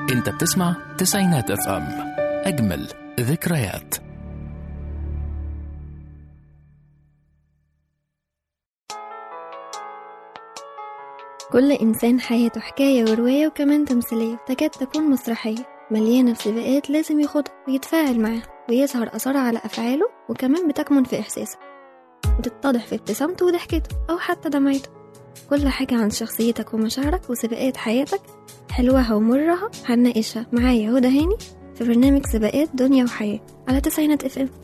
انت بتسمع تسعينات اف ام اجمل ذكريات كل إنسان حياته حكاية ورواية وكمان تمثيلية تكاد تكون مسرحية مليانة بسباقات لازم يخوضها ويتفاعل معاها ويظهر أثرها على أفعاله وكمان بتكمن في إحساسه وتتضح في ابتسامته وضحكته أو حتى دمعته كل حاجة عن شخصيتك ومشاعرك وسباقات حياتك حلوها ومرها هنناقشها معايا هدى هاني في برنامج سباقات دنيا وحياة على تسعينات اف ام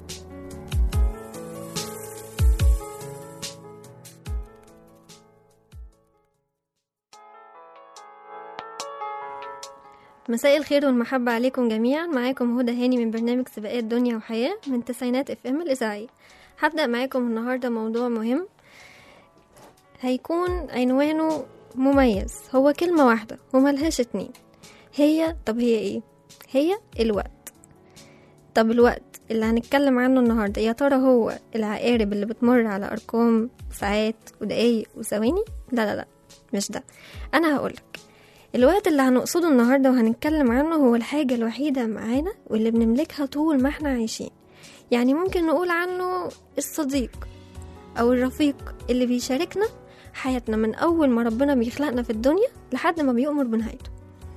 مساء الخير والمحبة عليكم جميعا معاكم هدى هاني من برنامج سباقات دنيا وحياة من تسعينات اف ام الإذاعية هبدأ معاكم النهاردة موضوع مهم هيكون عنوانه مميز هو كلمة واحدة وملهاش اتنين هي طب هي ايه هي الوقت طب الوقت اللي هنتكلم عنه النهاردة يا ترى هو العقارب اللي بتمر على أرقام ساعات ودقايق وثواني لا لا لا مش ده أنا هقولك الوقت اللي هنقصده النهاردة وهنتكلم عنه هو الحاجة الوحيدة معانا واللي بنملكها طول ما احنا عايشين يعني ممكن نقول عنه الصديق أو الرفيق اللي بيشاركنا حياتنا من أول ما ربنا بيخلقنا في الدنيا لحد ما بيؤمر بنهايته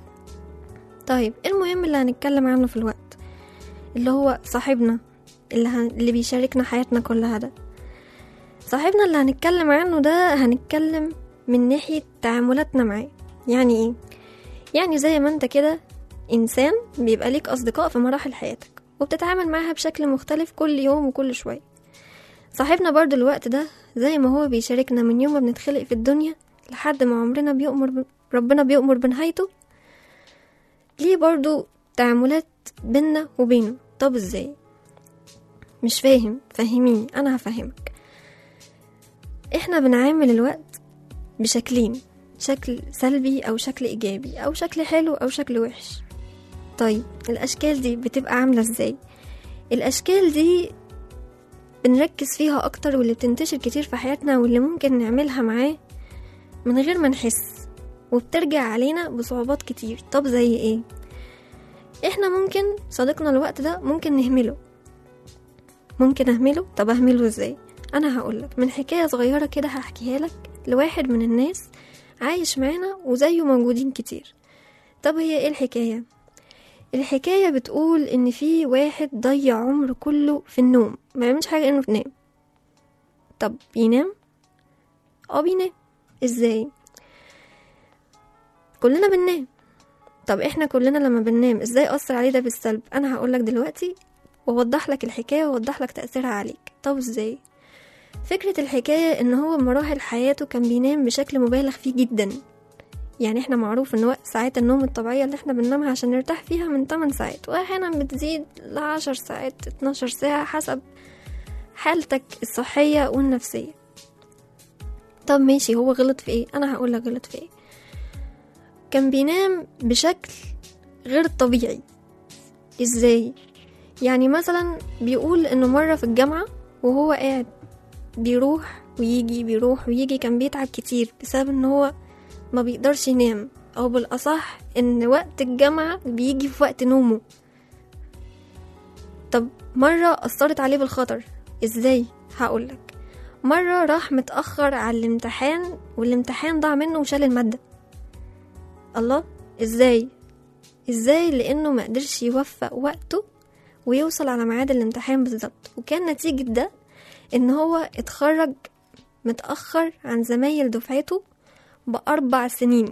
طيب إيه المهم اللي هنتكلم عنه في الوقت اللي هو صاحبنا اللي, هن... اللي بيشاركنا حياتنا كلها ده صاحبنا اللي هنتكلم عنه ده هنتكلم من ناحية تعاملاتنا معاه يعني ايه يعني زي ما انت كده انسان بيبقى ليك اصدقاء في مراحل حياتك وبتتعامل معاها بشكل مختلف كل يوم وكل شوية صاحبنا برضو الوقت ده زي ما هو بيشاركنا من يوم ما بنتخلق في الدنيا لحد ما عمرنا بيؤمر ب... ربنا بيؤمر بنهايته ليه برضو تعاملات بينا وبينه طب ازاي مش فاهم فهميني انا هفهمك احنا بنعامل الوقت بشكلين شكل سلبي او شكل ايجابي او شكل حلو او شكل وحش طيب الاشكال دي بتبقى عامله ازاي الاشكال دي بنركز فيها اكتر واللي بتنتشر كتير في حياتنا واللي ممكن نعملها معاه من غير ما نحس وبترجع علينا بصعوبات كتير طب زي ايه احنا ممكن صديقنا الوقت ده ممكن نهمله ممكن اهمله طب اهمله ازاي انا هقولك من حكايه صغيره كده هحكيها لك لواحد من الناس عايش معانا وزيه موجودين كتير طب هي ايه الحكايه الحكايه بتقول ان في واحد ضيع عمره كله في النوم ما يعملش حاجه انه ينام طب بينام اه بينام ازاي كلنا بننام طب احنا كلنا لما بننام ازاي اثر عليه ده بالسلب انا هقولك دلوقتي واوضح لك الحكايه واوضح لك تاثيرها عليك طب ازاي فكرة الحكاية ان هو مراحل حياته كان بينام بشكل مبالغ فيه جدا يعني احنا معروف ان وقت ساعات النوم الطبيعية اللي احنا بننامها عشان نرتاح فيها من 8 ساعات واحيانا بتزيد لعشر ساعات 12 ساعة حسب حالتك الصحية والنفسية طب ماشي هو غلط في ايه انا هقولك غلط في ايه كان بينام بشكل غير طبيعي ازاي يعني مثلا بيقول انه مرة في الجامعة وهو قاعد بيروح ويجي بيروح ويجي كان بيتعب كتير بسبب ان هو ما بيقدرش ينام او بالاصح ان وقت الجامعة بيجي في وقت نومه طب مرة اثرت عليه بالخطر ازاي هقولك مرة راح متأخر على الامتحان والامتحان ضاع منه وشال المادة الله ازاي ازاي لانه ما قدرش يوفق وقته ويوصل على ميعاد الامتحان بالظبط وكان نتيجة ده ان هو اتخرج متأخر عن زمايل دفعته بأربع سنين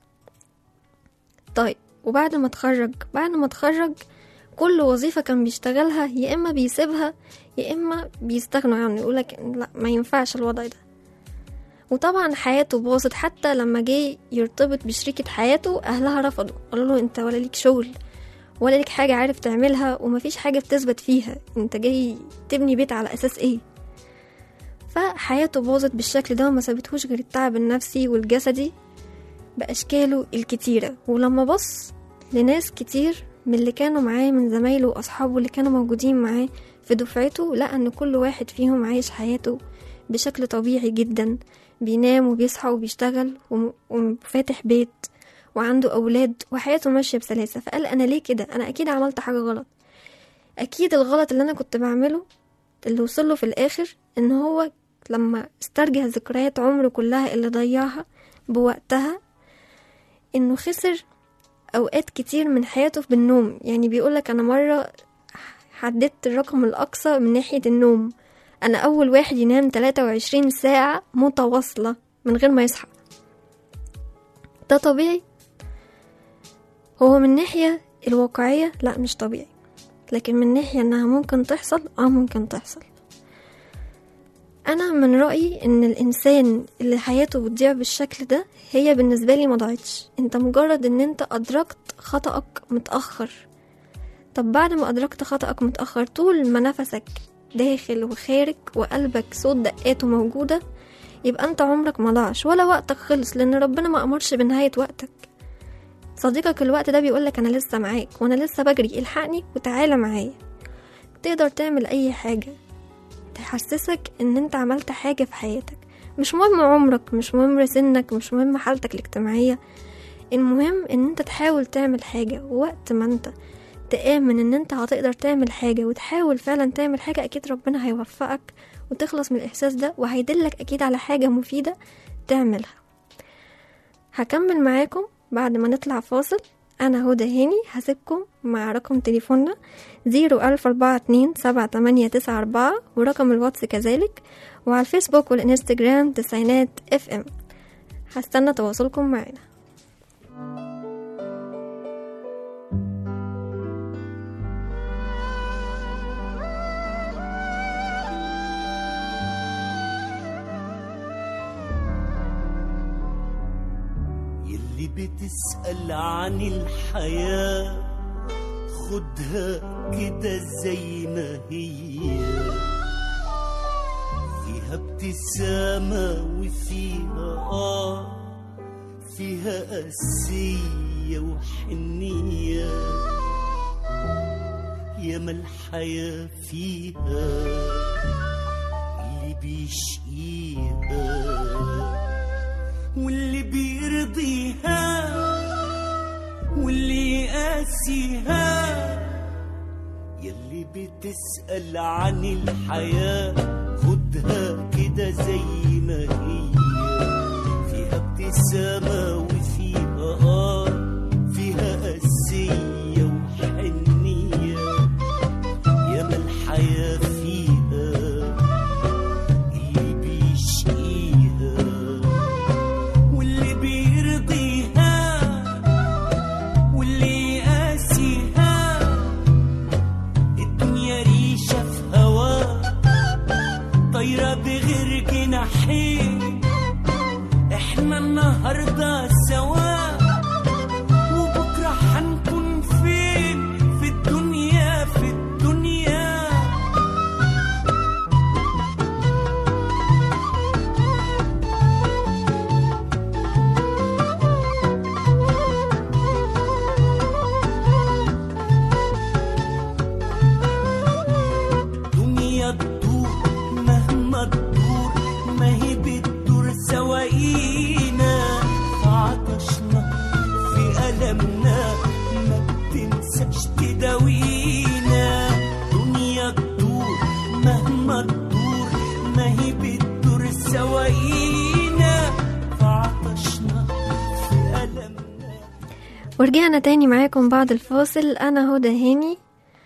طيب وبعد ما اتخرج بعد ما اتخرج كل وظيفة كان بيشتغلها يا إما بيسيبها يا إما بيستغنوا عنه يقولك لا ما ينفعش الوضع ده وطبعا حياته باظت حتى لما جه يرتبط بشريكة حياته أهلها رفضوا قالوا له انت ولا ليك شغل ولا ليك حاجة عارف تعملها ومفيش حاجة بتثبت فيها انت جاي تبني بيت على أساس ايه فحياته باظت بالشكل ده وما سابتهوش غير التعب النفسي والجسدي بأشكاله الكتيرة ولما بص لناس كتير من اللي كانوا معاه من زمايله وأصحابه اللي كانوا موجودين معاه في دفعته لقى إن كل واحد فيهم عايش حياته بشكل طبيعي جدا بينام وبيصحى وبيشتغل وم- وفاتح بيت وعنده أولاد وحياته ماشية بسلاسة فقال أنا ليه كده أنا أكيد عملت حاجة غلط أكيد الغلط اللي أنا كنت بعمله اللي وصله في الآخر إن هو لما استرجع ذكريات عمره كلها اللي ضيعها بوقتها إنه خسر أوقات كتير من حياته بالنوم يعني بيقولك أنا مرة حددت الرقم الأقصى من ناحية النوم أنا أول واحد ينام 23 ساعة متواصلة من غير ما يصحى ده طبيعي هو من ناحية الواقعية لا مش طبيعي لكن من ناحية انها ممكن تحصل اه ممكن تحصل انا من رأيي ان الانسان اللي حياته بتضيع بالشكل ده هي بالنسبة لي ما ضاعتش انت مجرد ان انت ادركت خطأك متأخر طب بعد ما ادركت خطأك متأخر طول ما نفسك داخل وخارج وقلبك صوت دقاته موجودة يبقى انت عمرك ما ضاعش ولا وقتك خلص لان ربنا ما امرش بنهاية وقتك صديقك الوقت ده بيقولك انا لسه معاك وانا لسه بجري الحقني وتعالى معايا تقدر تعمل اي حاجة تحسسك ان انت عملت حاجة في حياتك مش مهم عمرك مش مهم سنك مش مهم حالتك الاجتماعية المهم ان انت تحاول تعمل حاجة وقت ما انت تآمن ان انت هتقدر تعمل حاجة وتحاول فعلا تعمل حاجة اكيد ربنا هيوفقك وتخلص من الاحساس ده وهيدلك اكيد على حاجة مفيدة تعملها هكمل معاكم بعد ما نطلع فاصل أنا هدى هاني هسيبكم مع رقم تليفوننا زيرو ألف أربعة اتنين سبعة تمانية تسعة أربعة ورقم الواتس كذلك وعلى الفيسبوك والإنستجرام تسعينات اف ام هستنى تواصلكم معنا يلي بتسأل عن الحياة خدها كده زي ما هي فيها ابتسامة وفيها آه فيها قسية وحنية ياما الحياة فيها اللي بيشقيها واللي بيرضيها واللي يقاسيها يلي بتسأل عن الحياة خدها كده زي ما هي فيها ابتسامة وفيها آه فيها قسية وحنية ياما الحياة فيها اللي بيشقيها واللي بيرضيها واللي يقاسيها الدنيا ريشة في هوا طايرة بغير جناحين احنا النهاردة سوا وبكرة هنكون فين في الدنيا في الدنيا دنيا تدور مهما تدور ما هي بتدور سواقينا في عطشنا في ألمنا ما بتنساش تداوينا دنيا تدور مهما تدور ما هي بتدور سواقينا في عطشنا في ألمنا ورجعنا تاني معاكم بعد الفاصل أنا هدى هاني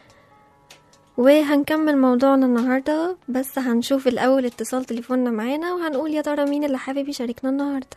وهنكمل موضوعنا النهاردة بس هنشوف الأول اتصال تليفوننا معانا وهنقول يا ترى مين اللي حابب يشاركنا النهاردة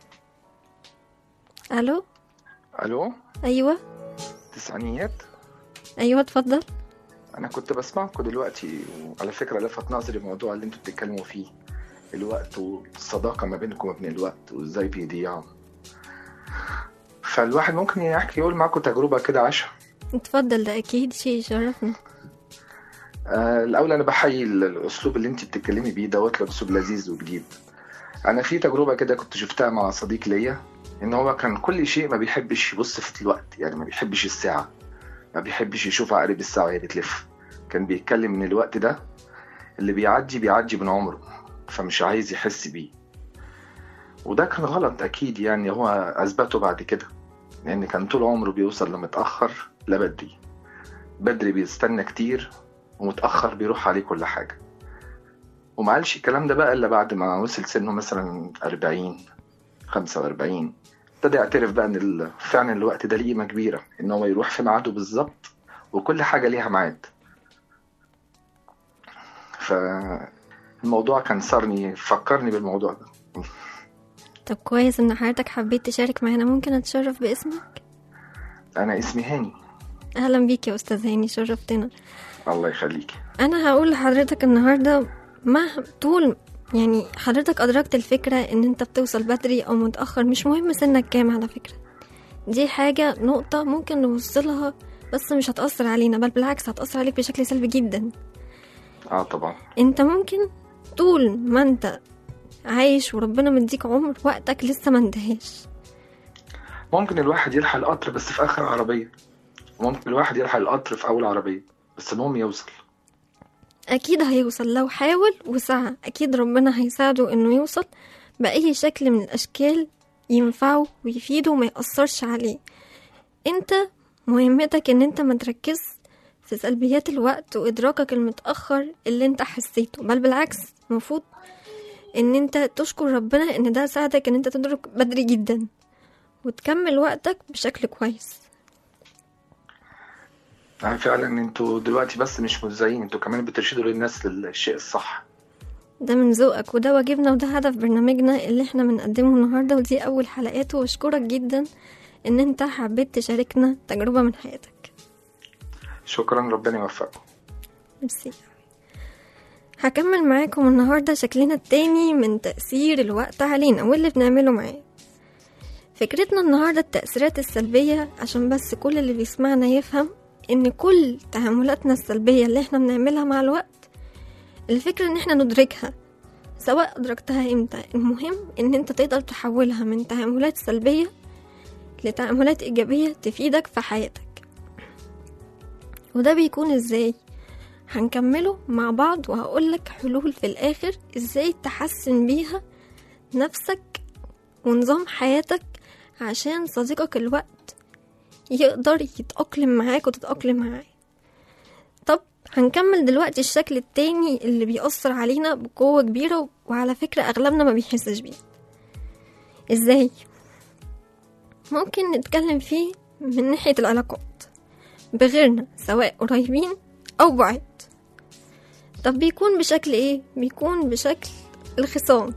ألو الو أيوة تسعينيات أيوة اتفضل انا كنت بسمعكم دلوقتي وعلى فكره لفت نظري الموضوع اللي انتوا بتتكلموا فيه الوقت والصداقه ما بينكم وبين الوقت وازاي بيضيع فالواحد ممكن يحكي يقول معاكم تجربه كده عاشها اتفضل ده أكيد شيء يشرفنا آه الاول انا بحيي ال- الاسلوب اللي انت بتتكلمي بيه دوت اسلوب لذيذ وجديد انا في تجربه كده كنت شفتها مع صديق ليا ان هو كان كل شيء ما بيحبش يبص في الوقت يعني ما بيحبش الساعه ما بيحبش يشوف عقارب الساعه وهي بتلف كان بيتكلم ان الوقت ده اللي بيعدي بيعدي من عمره فمش عايز يحس بيه وده كان غلط اكيد يعني هو اثبته بعد كده لأن كان طول عمره بيوصل لمتأخر لا بدري بدري بيستنى كتير ومتأخر بيروح عليه كل حاجة وما قالش الكلام ده بقى إلا بعد ما وصل سنه مثلا أربعين خمسة وأربعين ابتدى يعترف بقى إن ال- فعلا الوقت ده ليه قيمة كبيرة إن هو يروح في ميعاده بالظبط وكل حاجة ليها ميعاد فالموضوع كان صارني فكرني بالموضوع ده طب كويس ان حضرتك حبيت تشارك معانا ممكن اتشرف باسمك أنا اسمي هاني اهلا بيك يا استاذ هاني شرفتنا الله يخليكي انا هقول لحضرتك النهارده ما طول يعني حضرتك ادركت الفكره ان انت بتوصل بدري او متاخر مش مهم سنك كام على فكره دي حاجه نقطه ممكن نوصلها بس مش هتاثر علينا بل بالعكس هتاثر عليك بشكل سلبي جدا اه طبعا انت ممكن طول ما انت عايش وربنا مديك عمر وقتك لسه ما انتهاش ممكن الواحد يلحق القطر بس في آخر عربية ممكن الواحد يلحق القطر في أول عربية بس المهم يوصل اكيد هيوصل لو حاول وسعى اكيد ربنا هيساعده انه يوصل باي شكل من الاشكال ينفعه ويفيده وما يأثرش عليه انت مهمتك ان انت ما تركز في سلبيات الوقت وادراكك المتأخر اللي انت حسيته بل بالعكس المفروض ان انت تشكر ربنا ان ده ساعدك ان انت تدرك بدري جدا وتكمل وقتك بشكل كويس يعني فعلا انتوا دلوقتي بس مش مذيعين انتوا كمان بترشدوا للناس للشيء الصح ده من ذوقك وده واجبنا وده هدف برنامجنا اللي احنا بنقدمه النهارده ودي اول حلقاته واشكرك جدا ان انت حبيت تشاركنا تجربه من حياتك شكرا ربنا يوفقكم ميرسي هكمل معاكم النهارده شكلنا التاني من تأثير الوقت علينا واللي بنعمله معاه فكرتنا النهارده التأثيرات السلبية عشان بس كل اللي بيسمعنا يفهم ان كل تعاملاتنا السلبية اللي احنا بنعملها مع الوقت الفكرة ان احنا ندركها سواء أدركتها امتى المهم ان انت تقدر تحولها من تعاملات سلبية لتعاملات إيجابية تفيدك في حياتك وده بيكون ازاي هنكمله مع بعض وهقولك حلول في الآخر ازاي تحسن بيها نفسك ونظام حياتك عشان صديقك الوقت يقدر يتأقلم معاك وتتأقلم معاه طب هنكمل دلوقتي الشكل التاني اللي بيأثر علينا بقوة كبيرة وعلى فكرة أغلبنا ما بيحسش بيه ازاي ممكن نتكلم فيه من ناحية العلاقات بغيرنا سواء قريبين أو بعيد طب بيكون بشكل ايه بيكون بشكل الخصام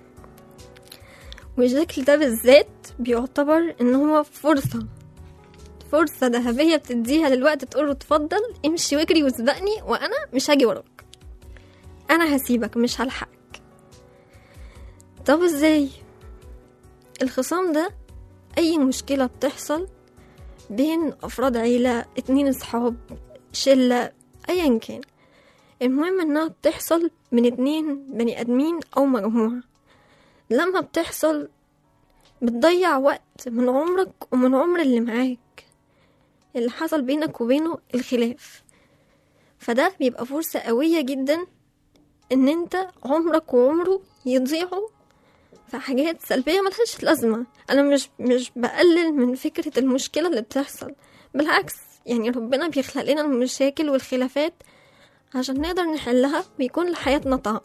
والشكل ده بالذات بيعتبر ان هو فرصة فرصة ذهبية بتديها للوقت تقوله اتفضل امشي واجري وسبقني وانا مش هاجي وراك انا هسيبك مش هلحقك طب ازاي الخصام ده اي مشكلة بتحصل بين افراد عيلة اتنين اصحاب شلة ايا كان المهم انها بتحصل من اتنين بني ادمين او مجموعة لما بتحصل بتضيع وقت من عمرك ومن عمر اللي معاك اللي حصل بينك وبينه الخلاف فده بيبقى فرصة قوية جدا ان انت عمرك وعمره يضيعوا في حاجات سلبية ملهاش لازمة انا مش مش بقلل من فكرة المشكلة اللي بتحصل بالعكس يعني ربنا بيخلق لنا المشاكل والخلافات عشان نقدر نحلها ويكون لحياتنا طعم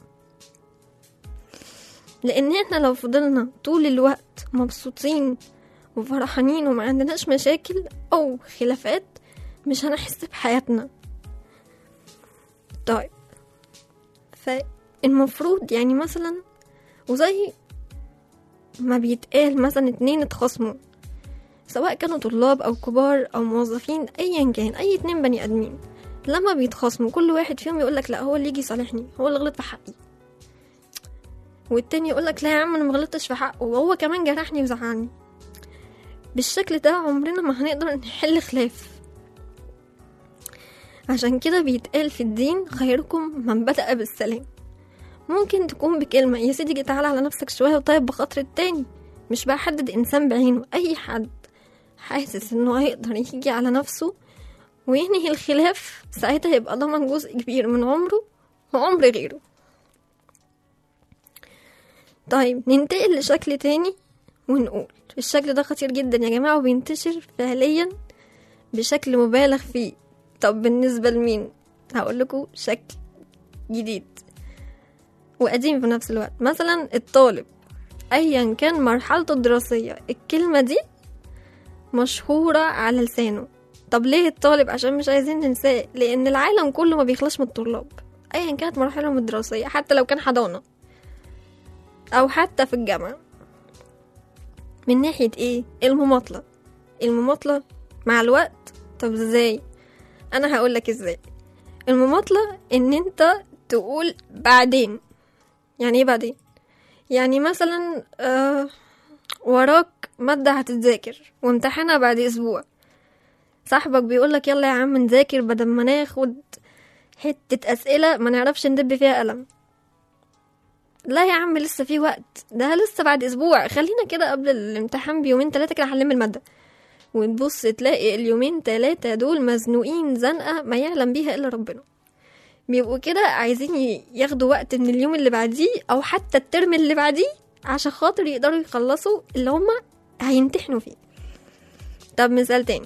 لان احنا لو فضلنا طول الوقت مبسوطين وفرحانين وما عندناش مشاكل او خلافات مش هنحس بحياتنا طيب فالمفروض يعني مثلا وزي ما بيتقال مثلا اتنين اتخاصموا سواء كانوا طلاب او كبار او موظفين ايا كان اي اتنين بني ادمين لما بيتخاصموا كل واحد فيهم يقولك لا هو اللي يجي يصالحني هو اللي غلط في حقي والتاني يقولك لا يا عم انا مغلطتش في حقه وهو كمان جرحني وزعلني بالشكل ده عمرنا ما هنقدر نحل خلاف عشان كده بيتقال في الدين خيركم من بدأ بالسلام ممكن تكون بكلمة يا سيدي تعالى على نفسك شوية وطيب بخاطر التاني مش بحدد إنسان بعينه أي حد حاسس إنه هيقدر يجي على نفسه وينهي الخلاف ساعتها يبقى ضمن جزء كبير من عمره وعمر غيره طيب ننتقل لشكل تاني ونقول الشكل ده خطير جدا يا جماعة وبينتشر فعليا بشكل مبالغ فيه طب بالنسبة لمين هقول لكم شكل جديد وقديم في نفس الوقت مثلا الطالب ايا كان مرحلته الدراسية الكلمة دي مشهورة على لسانه طب ليه الطالب عشان مش عايزين ننساه لان العالم كله ما بيخلصش من الطلاب ايا كانت مراحلهم الدراسية حتى لو كان حضانة او حتى في الجامعة من ناحية ايه المماطلة المماطلة مع الوقت طب ازاي انا هقولك ازاي المماطلة ان انت تقول بعدين يعني ايه بعدين يعني مثلا آه وراك مادة هتتذاكر وامتحانها بعد اسبوع صاحبك بيقولك يلا يا عم نذاكر بدل ما ناخد حتة أسئلة ما نعرفش ندب فيها قلم لا يا عم لسه في وقت ده لسه بعد اسبوع خلينا كده قبل الامتحان بيومين تلاتة كده هنلم المادة وتبص تلاقي اليومين تلاتة دول مزنوقين زنقة ما يعلم بيها إلا ربنا بيبقوا كده عايزين ي- ياخدوا وقت من اليوم اللي بعديه أو حتى الترم اللي بعديه عشان خاطر يقدروا يخلصوا اللي هما هيمتحنوا فيه طب مثال تاني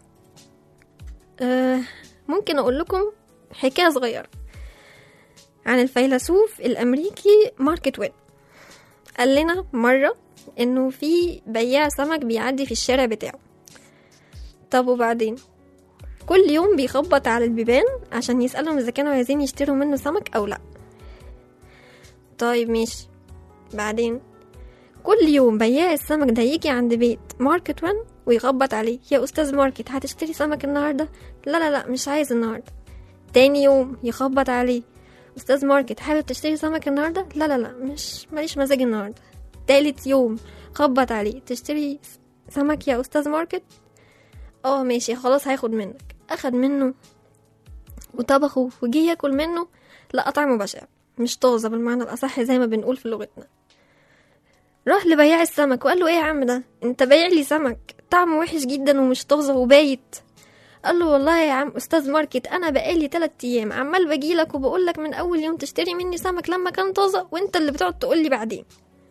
آه ممكن أقول لكم حكاية صغيرة عن الفيلسوف الأمريكي مارك توين قال لنا مرة إنه في بياع سمك بيعدي في الشارع بتاعه طب وبعدين كل يوم بيخبط على البيبان عشان يسألهم إذا كانوا عايزين يشتروا منه سمك أو لأ طيب ماشي بعدين كل يوم بياع السمك ده يجي عند بيت ماركت وان ويخبط عليه يا أستاذ ماركت هتشتري سمك النهاردة لا لا لا مش عايز النهاردة تاني يوم يخبط عليه أستاذ ماركت حابب تشتري سمك النهاردة لا لا لا مش ماليش مزاج النهاردة تالت يوم خبط عليه تشتري سمك يا أستاذ ماركت اه ماشي خلاص هاخد منك أخد منه وطبخه وجي ياكل منه لقى طعمه بشع مش طازة بالمعنى الأصح زي ما بنقول في لغتنا راح لبياع السمك وقال له ايه يا عم ده انت بايع لي سمك طعمه وحش جدا ومش طازة وبايت قال له والله يا عم استاذ ماركت انا بقالي تلات ايام عمال بجيلك وبقولك من اول يوم تشتري مني سمك لما كان طازة وانت اللي بتقعد تقولي بعدين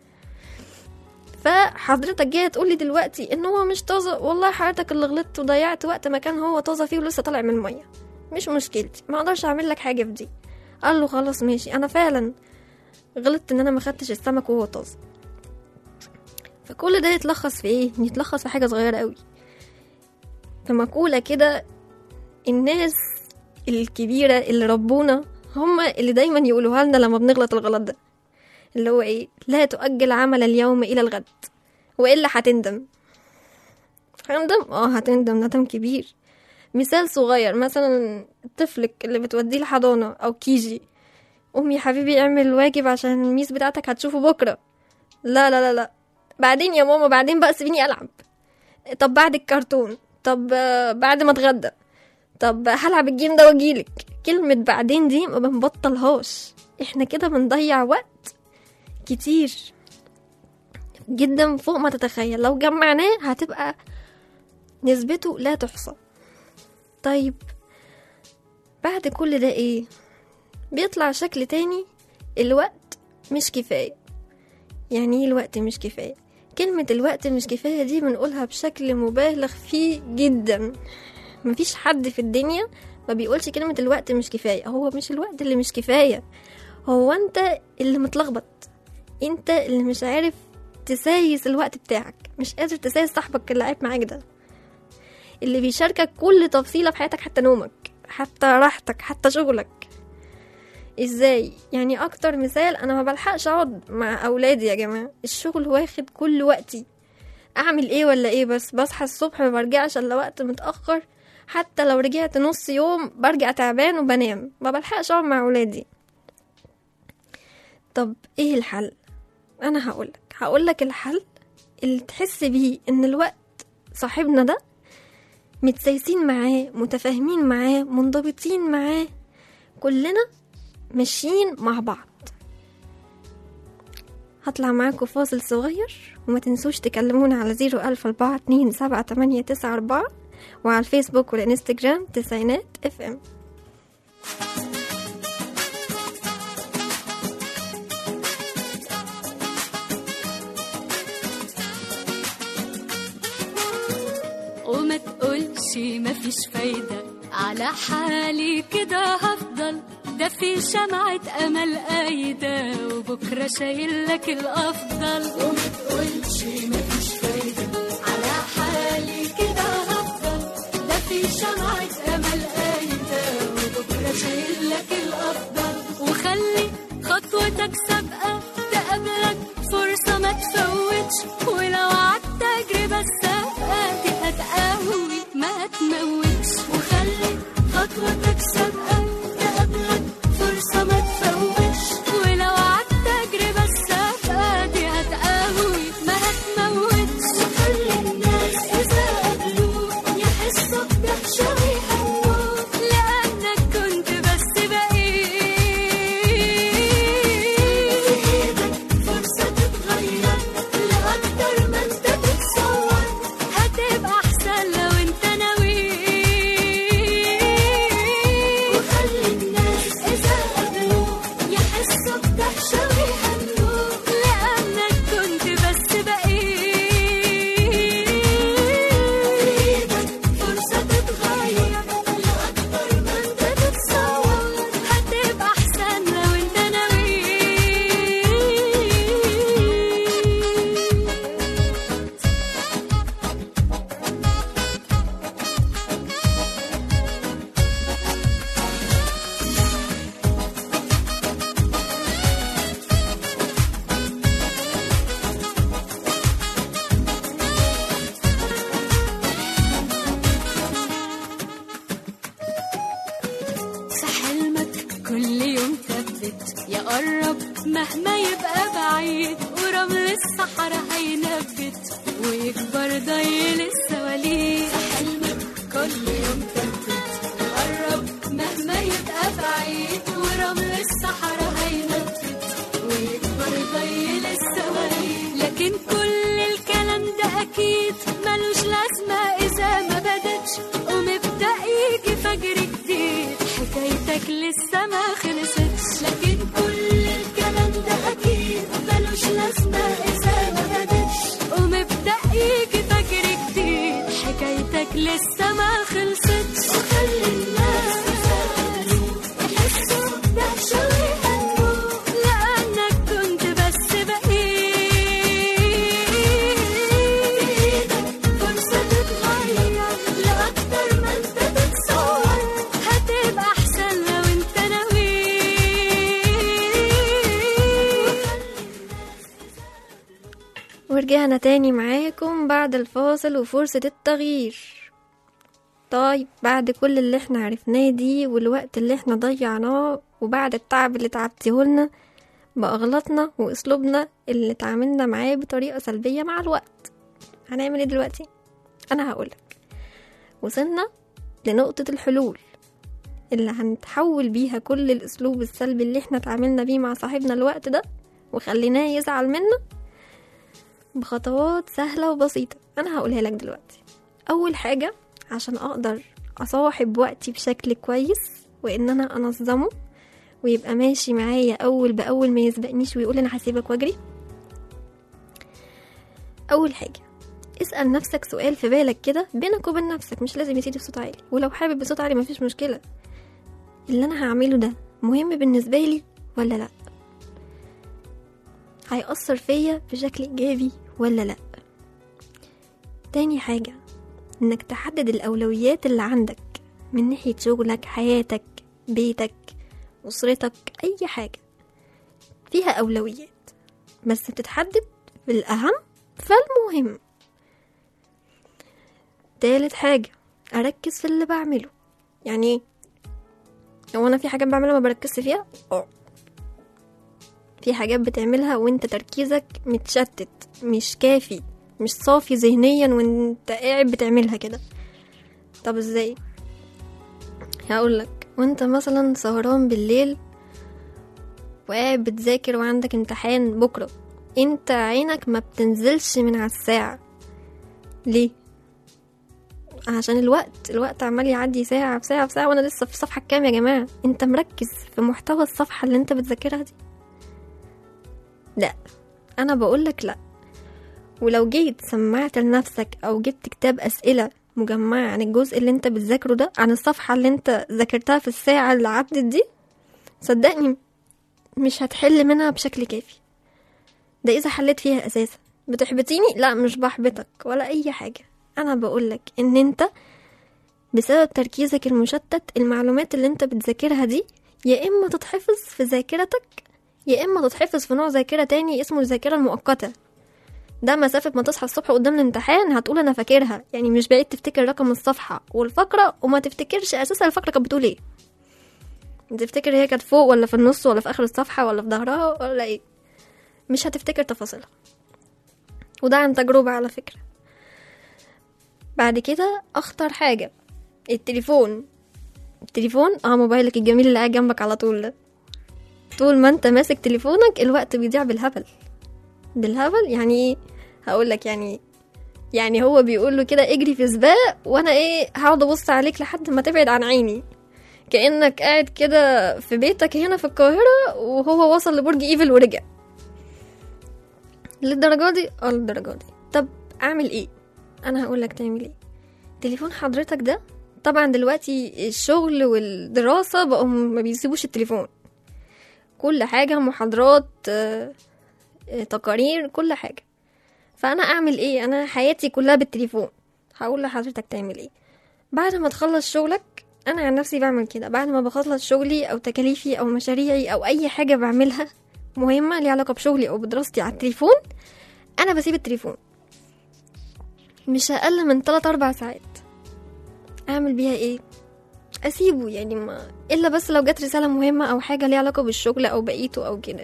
فحضرتك جاية تقولي دلوقتي ان هو مش طازة والله حضرتك اللي غلطت وضيعت وقت ما كان هو طازة فيه ولسه طالع من المية مش مشكلتي ما اقدرش اعمل لك حاجة في دي قال له خلاص ماشي انا فعلا غلطت ان انا ما خدتش السمك وهو طازة فكل ده يتلخص في ايه يتلخص في حاجة صغيرة قوي في مقولة كده الناس الكبيرة اللي ربونا هما اللي دايما يقولوها لنا لما بنغلط الغلط ده اللي هو ايه لا تؤجل عمل اليوم الى الغد والا هتندم هندم اه هتندم ندم كبير مثال صغير مثلا طفلك اللي بتوديه الحضانة او كيجي قوم يا حبيبي اعمل الواجب عشان الميس بتاعتك هتشوفه بكرة لا لا لا لا بعدين يا ماما بعدين بقى سيبيني العب طب بعد الكرتون طب آه، بعد ما اتغدى طب هلعب الجيم ده واجيلك كلمة بعدين دي ما بنبطلهاش احنا كده بنضيع وقت كتير جدا فوق ما تتخيل لو جمعناه هتبقى نسبته لا تحصى طيب بعد كل ده ايه بيطلع شكل تاني الوقت مش كفاية يعني ايه الوقت مش كفاية كلمة الوقت مش كفاية دي بنقولها بشكل مبالغ فيه جدا مفيش حد في الدنيا ما بيقولش كلمة الوقت مش كفاية هو مش الوقت اللي مش كفاية هو انت اللي متلخبط انت اللي مش عارف تسايس الوقت بتاعك مش قادر تسايس صاحبك اللي قاعد معاك ده اللي بيشاركك كل تفصيلة في حياتك حتى نومك حتى راحتك حتى شغلك ازاي يعني اكتر مثال انا ما بلحقش اقعد مع اولادي يا جماعه الشغل واخد كل وقتي اعمل ايه ولا ايه بس بصحى الصبح ما برجعش الا وقت متاخر حتى لو رجعت نص يوم برجع تعبان وبنام ما بلحقش اقعد مع اولادي طب ايه الحل انا هقولك هقولك الحل اللي تحس بيه ان الوقت صاحبنا ده متسايسين معاه متفاهمين معاه منضبطين معاه كلنا ماشيين مع بعض هطلع معاكم فاصل صغير وما تنسوش تكلمونا على زيرو ألف أربعة اتنين سبعة تمانية تسعة أربعة وعلى الفيسبوك والإنستجرام تسعينات اف ام تقولش مفيش فايدة على حالي كده هفضل ده في شمعة أمل قايدة وبكرة شايل لك الأفضل وما تقولش مفيش فايدة على حالي كده هفضل ده في شمعة أمل قايدة وبكرة شايل لك الأفضل وخلي خطوتك سابقة تقابلك فرصة ما تفوتش ولو عدت تجربة السابقة دي هتقوي ما تموتش وخلي خطوتك سابقة تقابلك فرصة ما تفوتش ولو عدت تجربة السابقة دي هتقوي ما هتموتش وخلي الناس إذا قابلوك يحسوا بدهشة ويهنوك لأنك كنت بس بإيدك فرصة تتغير لأكتر ما أنت تتصور هتبقى أحسن لو أنت ناوي وخلي الناس إذا قابلوك يحسوا بدهشة ويهنوك لأنك كنت بس بإيدك فرصة تتغير لأكتر ما أنت تتصور هتبقى أحسن لو أنت ناوي في حلمك كل يوم ثبت يا قرب مهما يبقى بعيد ورمل الصحراء هينبت ويكبر ضيل السواليف في حلمك كل يوم ثبت يا قرب مهما يبقى بعيد ورمل الصحراء هينبت ويكبر ضيل السواليف لكن كل الكلام ده اكيد ملوش لازمه اذا ما بدتش ومبدا يجي فجر جديد حكايتك لسه ما خلصتش لكن كل الكلام ده اكيد ملوش لازمه اذا ما بدتش ومبدا يجي فجر جديد حكايتك لسه ما خلصتش وخلي الناس يحسوا بدهشة ويهنوك لأنك كنت بس بإيدك فرصة تتغير لأكتر ما أنت تتصور هتبقى أحسن لو أنت ناوي ورجعنا تاني معاكم بعد الفاصل وفرصة التغيير طيب بعد كل اللي احنا عرفناه دي والوقت اللي احنا ضيعناه وبعد التعب اللي تعبتيهولنا بأغلطنا وأسلوبنا اللي اتعاملنا معاه بطريقة سلبية مع الوقت هنعمل ايه دلوقتي؟ أنا هقولك وصلنا لنقطة الحلول اللي هنتحول بيها كل الأسلوب السلبي اللي احنا اتعاملنا بيه مع صاحبنا الوقت ده وخليناه يزعل منا بخطوات سهلة وبسيطة أنا هقولها لك دلوقتي أول حاجة عشان أقدر أصاحب وقتي بشكل كويس وإن أنا أنظمه ويبقى ماشي معايا أول بأول ما يسبقنيش ويقول أنا هسيبك وأجري أول حاجة اسأل نفسك سؤال في بالك كده بينك وبين نفسك مش لازم يسيدي بصوت عالي ولو حابب بصوت عالي مفيش مشكلة اللي أنا هعمله ده مهم بالنسبة لي ولا لأ هيأثر فيا بشكل إيجابي ولا لأ تاني حاجة إنك تحدد الأولويات اللي عندك من ناحية شغلك حياتك بيتك أسرتك أي حاجة فيها أولويات بس بتتحدد في الأهم فالمهم تالت حاجة أركز في اللي بعمله يعني إيه؟ هو أنا في حاجات بعملها ما بركزش فيها اه في حاجات بتعملها وانت تركيزك متشتت مش كافي مش صافي ذهنيا وانت قاعد بتعملها كده طب ازاي هقولك وانت مثلا سهران بالليل وقاعد بتذاكر وعندك امتحان بكرة انت عينك ما بتنزلش من على الساعة ليه عشان الوقت الوقت عمال يعدي ساعة في ساعة في ساعة وانا لسه في الصفحة الكام يا جماعة انت مركز في محتوى الصفحة اللي انت بتذاكرها دي لا انا بقولك لا ولو جيت سمعت لنفسك او جبت كتاب اسئله مجمعة عن الجزء اللي انت بتذاكره ده عن الصفحة اللي انت ذاكرتها في الساعة اللي عدت دي صدقني مش هتحل منها بشكل كافي ده إذا حليت فيها أساسا بتحبطيني لا مش بحبطك ولا أي حاجة أنا بقولك إن انت بسبب تركيزك المشتت المعلومات اللي انت بتذاكرها دي يا إما تتحفظ في ذاكرتك يا إما تتحفظ في نوع ذاكرة تاني اسمه الذاكرة المؤقتة ده مسافة ما تصحى الصبح قدام الامتحان هتقول أنا فاكرها يعني مش بعيد تفتكر رقم الصفحة والفقرة وما تفتكرش أساسا الفقرة كانت بتقول ايه تفتكر هي كانت فوق ولا في النص ولا في آخر الصفحة ولا في ظهرها ولا ايه مش هتفتكر تفاصيلها وده عن تجربة على فكرة بعد كده أخطر حاجة التليفون التليفون اه موبايلك الجميل اللي قاعد جنبك على طول ده طول ما انت ماسك تليفونك الوقت بيضيع بالهبل بالهبل يعني ايه هقول لك يعني إيه؟ يعني هو بيقول له كده اجري في سباق وانا ايه هقعد ابص عليك لحد ما تبعد عن عيني كانك قاعد كده في بيتك هنا في القاهره وهو وصل لبرج ايفل ورجع للدرجه دي اه للدرجه دي طب اعمل ايه انا هقول لك تعمل ايه تليفون حضرتك ده طبعا دلوقتي الشغل والدراسه بقوا ما بيسيبوش التليفون كل حاجه محاضرات آه، آه، تقارير كل حاجه فانا اعمل ايه انا حياتي كلها بالتليفون هقول لحضرتك تعمل ايه بعد ما تخلص شغلك انا عن نفسي بعمل كده بعد ما بخلص شغلي او تكاليفي او مشاريعي او اي حاجه بعملها مهمه ليها علاقه بشغلي او بدراستي على التليفون انا بسيب التليفون مش اقل من 3 4 ساعات اعمل بيها ايه اسيبه يعني ما الا بس لو جت رساله مهمه او حاجه ليها علاقه بالشغل او بقيته او كده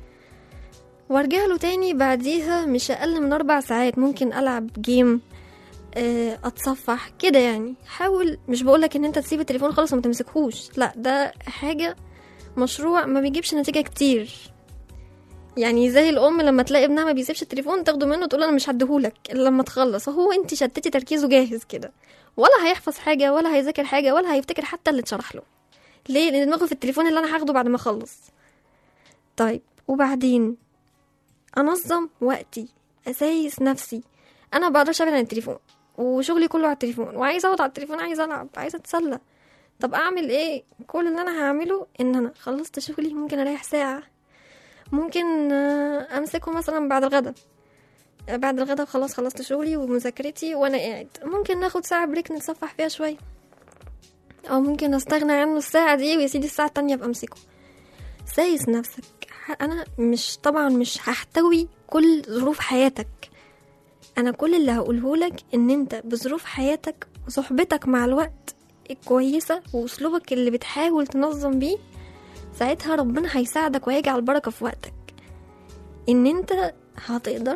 وارجع له تاني بعديها مش اقل من اربع ساعات ممكن العب جيم آه، اتصفح كده يعني حاول مش بقولك ان انت تسيب التليفون خالص وما تمسكهوش لا ده حاجه مشروع ما بيجيبش نتيجه كتير يعني زي الام لما تلاقي ابنها ما بيسيبش التليفون تاخده منه تقول انا مش هديهولك الا لما تخلص هو انت شتتي تركيزه جاهز كده ولا هيحفظ حاجه ولا هيذاكر حاجه ولا هيفتكر حتى اللي اتشرح له ليه لان دماغه في التليفون اللي انا هاخده بعد ما اخلص طيب وبعدين انظم وقتي اسايس نفسي انا بقدرش ابعد عن التليفون وشغلي كله على التليفون وعايزه اقعد على التليفون عايزه العب عايزه اتسلى طب اعمل ايه كل اللي انا هعمله ان انا خلصت شغلي ممكن اريح ساعه ممكن آه، امسكه مثلا بعد الغدا بعد الغدا خلاص خلصت شغلي ومذاكرتي وانا قاعد ممكن ناخد ساعه بريك نتصفح فيها شويه او ممكن استغنى عنه الساعه دي ويا سيدي الساعه التانية ابقى امسكه سايس نفسك انا مش طبعا مش هحتوي كل ظروف حياتك انا كل اللي هقوله لك ان انت بظروف حياتك وصحبتك مع الوقت الكويسة واسلوبك اللي بتحاول تنظم بيه ساعتها ربنا هيساعدك وهيجعل بركة في وقتك ان انت هتقدر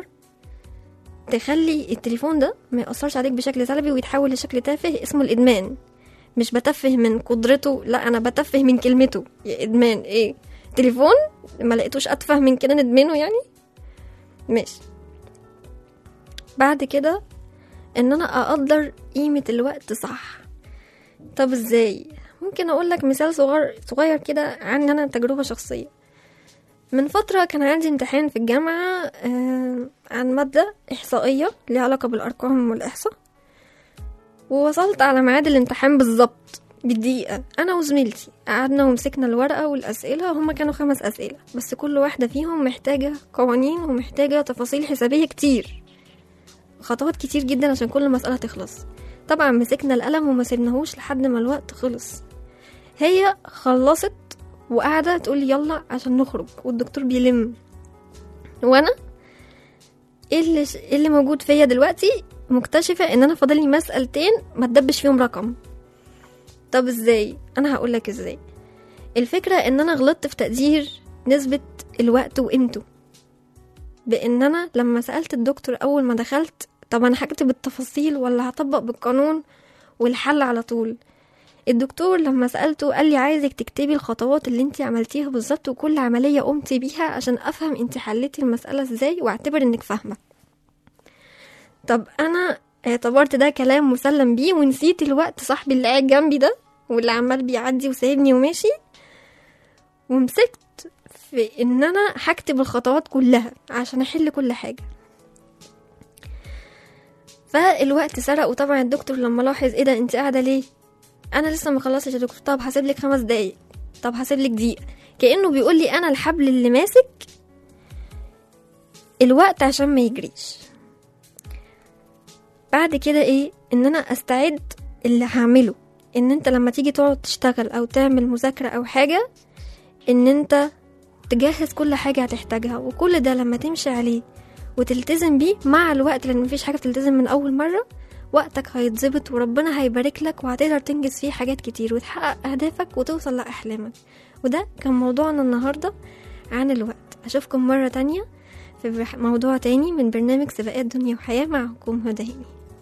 تخلي التليفون ده ما يأثرش عليك بشكل سلبي ويتحول لشكل تافه اسمه الادمان مش بتفه من قدرته لا انا بتفه من كلمته يا ادمان ايه تليفون ما لقيتوش اتفه من كده ندمنه يعني ماشي بعد كده ان انا اقدر قيمة الوقت صح طب ازاي ممكن اقول لك مثال صغير صغير كده عن انا تجربة شخصية من فترة كان عندي امتحان في الجامعة آه، عن مادة إحصائية ليها علاقة بالأرقام والإحصاء ووصلت على ميعاد الامتحان بالظبط بالدقيقة أنا وزميلتي قعدنا ومسكنا الورقة والأسئلة هما كانوا خمس أسئلة بس كل واحدة فيهم محتاجة قوانين ومحتاجة تفاصيل حسابية كتير خطوات كتير جدا عشان كل مسألة تخلص طبعا مسكنا القلم وما سيبناهوش لحد ما الوقت خلص هي خلصت وقاعدة تقول يلا عشان نخرج والدكتور بيلم وانا ايه اللي, إيه اللي موجود فيا دلوقتي مكتشفة ان انا فاضلي مسألتين ما تدبش فيهم رقم طب ازاي انا هقولك ازاي الفكرة ان انا غلطت في تقدير نسبة الوقت وقيمته بان انا لما سألت الدكتور اول ما دخلت طب انا هكتب التفاصيل ولا هطبق بالقانون والحل على طول الدكتور لما سألته قال لي عايزك تكتبي الخطوات اللي انت عملتيها بالظبط وكل عملية قمتي بيها عشان افهم انت حليتي المسألة ازاي واعتبر انك فاهمة طب انا اعتبرت ده كلام مسلم بيه ونسيت الوقت صاحبي اللي قاعد جنبي ده واللي عمال بيعدي وسايبني وماشي ومسكت في ان انا هكتب الخطوات كلها عشان احل كل حاجة فالوقت سرق وطبعا الدكتور لما لاحظ ايه ده انت قاعده ليه انا لسه ما خلصتش يا دكتور طب هسيب لك خمس دقايق طب هسيب لك دقيقه كانه بيقول لي انا الحبل اللي ماسك الوقت عشان ما يجريش بعد كده ايه ان انا استعد اللي هعمله ان انت لما تيجي تقعد تشتغل او تعمل مذاكره او حاجه ان انت تجهز كل حاجه هتحتاجها وكل ده لما تمشي عليه وتلتزم بيه مع الوقت لان مفيش حاجه بتلتزم من اول مره وقتك هيتظبط وربنا هيبارك لك وهتقدر تنجز فيه حاجات كتير وتحقق اهدافك وتوصل لاحلامك وده كان موضوعنا النهارده عن الوقت اشوفكم مره تانية في بح- موضوع تاني من برنامج سباقات دنيا وحياه معكم هدى هاني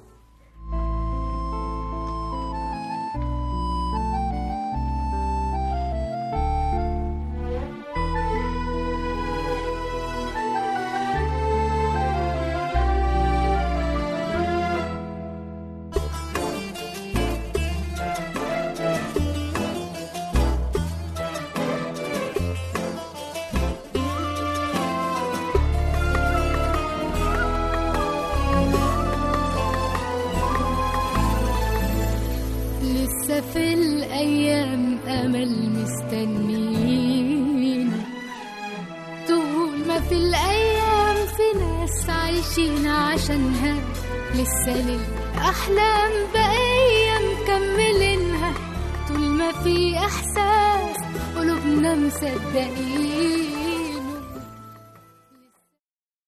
لسه في الأيام أمل مستنين طول ما في الأيام في ناس عايشين عشانها لسه للأحلام بقية مكملينها طول ما في إحساس قلوبنا مصدقين